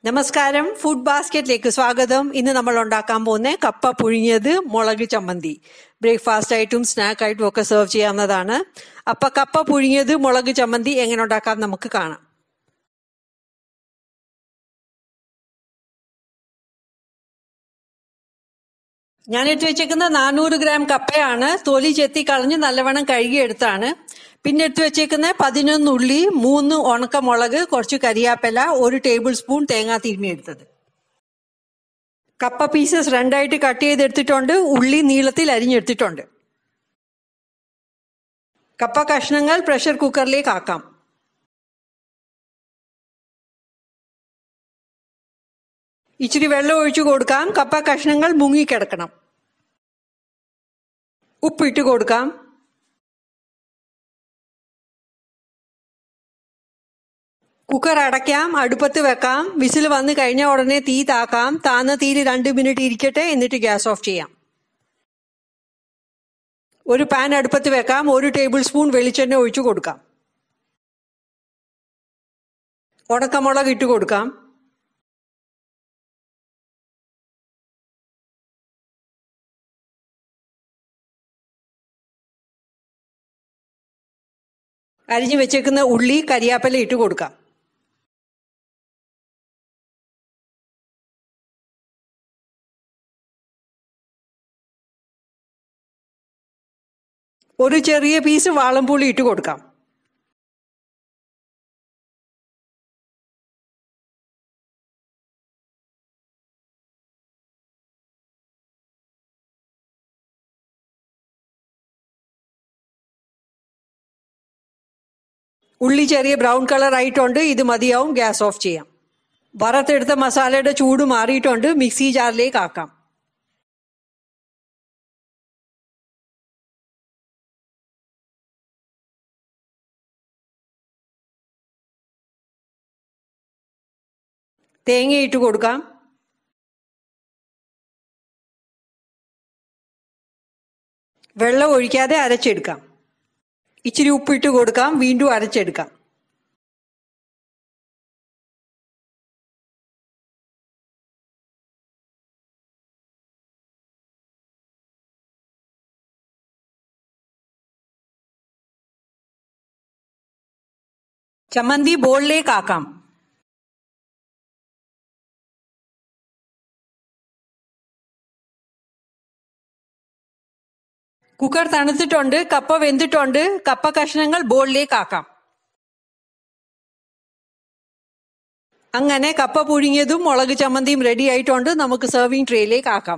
നമസ്കാരം ഫുഡ് ബാസ്ക്കറ്റിലേക്ക് സ്വാഗതം ഇന്ന് നമ്മൾ ഉണ്ടാക്കാൻ പോകുന്ന കപ്പ പുഴുങ്ങിയത് മുളക് ചമ്മന്തി ബ്രേക്ക്ഫാസ്റ്റ് ആയിട്ടും സ്നാക്ക് ആയിട്ടും ഒക്കെ സെർവ് ചെയ്യാവുന്നതാണ് അപ്പൊ കപ്പ പുഴുങ്ങിയത് മുളക് ചമ്മന്തി എങ്ങനെ ഉണ്ടാക്കാം നമുക്ക് കാണാം ഞാൻ ഇട്ട് വെച്ചേക്കുന്ന നാനൂറ് ഗ്രാം കപ്പയാണ് തൊലി ചെത്തി കളഞ്ഞ് നല്ലവണ്ണം കഴുകിയെടുത്താണ് പിന്നെ എടുത്തു വെച്ചേക്കുന്ന പതിനൊന്ന് ഉള്ളി മൂന്ന് ഉണക്കമുളക് കുറച്ച് കരിയാപ്പില ഒരു ടേബിൾ സ്പൂൺ തേങ്ങ തിരുമിയെടുത്തത് കപ്പ പീസസ് രണ്ടായിട്ട് കട്ട് ചെയ്തെടുത്തിട്ടുണ്ട് ഉള്ളി നീളത്തിൽ അരിഞ്ഞെടുത്തിട്ടുണ്ട് കപ്പ കഷ്ണങ്ങൾ പ്രഷർ കുക്കറിലേക്ക് ആക്കാം ഇച്ചിരി വെള്ളം ഒഴിച്ചു കൊടുക്കാം കപ്പ കഷ്ണങ്ങൾ മുങ്ങിക്കിടക്കണം ഉപ്പിട്ട് കൊടുക്കാം കുക്കർ അടയ്ക്കാം അടുപ്പത്ത് വെക്കാം വിസിൽ വന്നു കഴിഞ്ഞ ഉടനെ തീ താക്കാം താന്ന തീയിൽ രണ്ട് മിനിറ്റ് ഇരിക്കട്ടെ എന്നിട്ട് ഗ്യാസ് ഓഫ് ചെയ്യാം ഒരു പാൻ അടുപ്പത്ത് വെക്കാം ഒരു ടേബിൾ സ്പൂൺ വെളിച്ചെണ്ണ ഒഴിച്ചു കൊടുക്കാം ഉണക്കമുളക് ഇട്ട് കൊടുക്കാം അരിഞ്ഞു വെച്ചേക്കുന്ന ഉള്ളി കരിയാപ്പല ഇട്ട് കൊടുക്കാം ഒരു ചെറിയ പീസ് വാളംപുളി ഇട്ട് കൊടുക്കാം ഉള്ളി ചെറിയ ബ്രൗൺ കളർ ആയിട്ടുണ്ട് ഇത് മതിയാവും ഗ്യാസ് ഓഫ് ചെയ്യാം വറുത്തെടുത്ത മസാലയുടെ ചൂട് മാറിയിട്ടുണ്ട് മിക്സി ജാറിലേക്ക് ആക്കാം തേങ്ങ ഇട്ട് കൊടുക്കാം വെള്ളം ഒഴിക്കാതെ അരച്ചെടുക്കാം ഇച്ചിരി ഉപ്പിട്ട് കൊടുക്കാം വീണ്ടും അരച്ചെടുക്കാം ചമ്മന്തി ബോളിലേക്ക് ആക്കാം കുക്കർ തണുത്തിട്ടുണ്ട് കപ്പ വെന്തിട്ടുണ്ട് കപ്പ കഷ്ണങ്ങൾ ബോളിലേക്ക് ആക്കാം അങ്ങനെ കപ്പ പുഴുങ്ങിയതും മുളക് ചമ്മന്തിയും റെഡി ആയിട്ടുണ്ട് നമുക്ക് സെർവിങ് ട്രേയിലേക്ക് ആക്കാം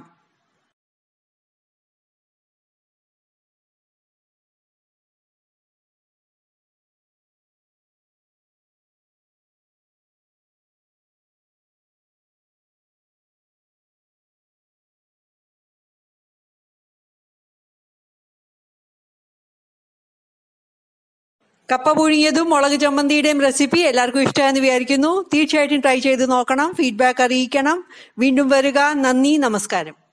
കപ്പ പുഴുങ്ങിയതും മുളക് ചമ്മന്തിയുടെയും റെസിപ്പി എല്ലാവർക്കും ഇഷ്ടമായെന്ന് വിചാരിക്കുന്നു തീർച്ചയായിട്ടും ട്രൈ ചെയ്ത് നോക്കണം ഫീഡ്ബാക്ക് അറിയിക്കണം വീണ്ടും വരിക നന്ദി നമസ്കാരം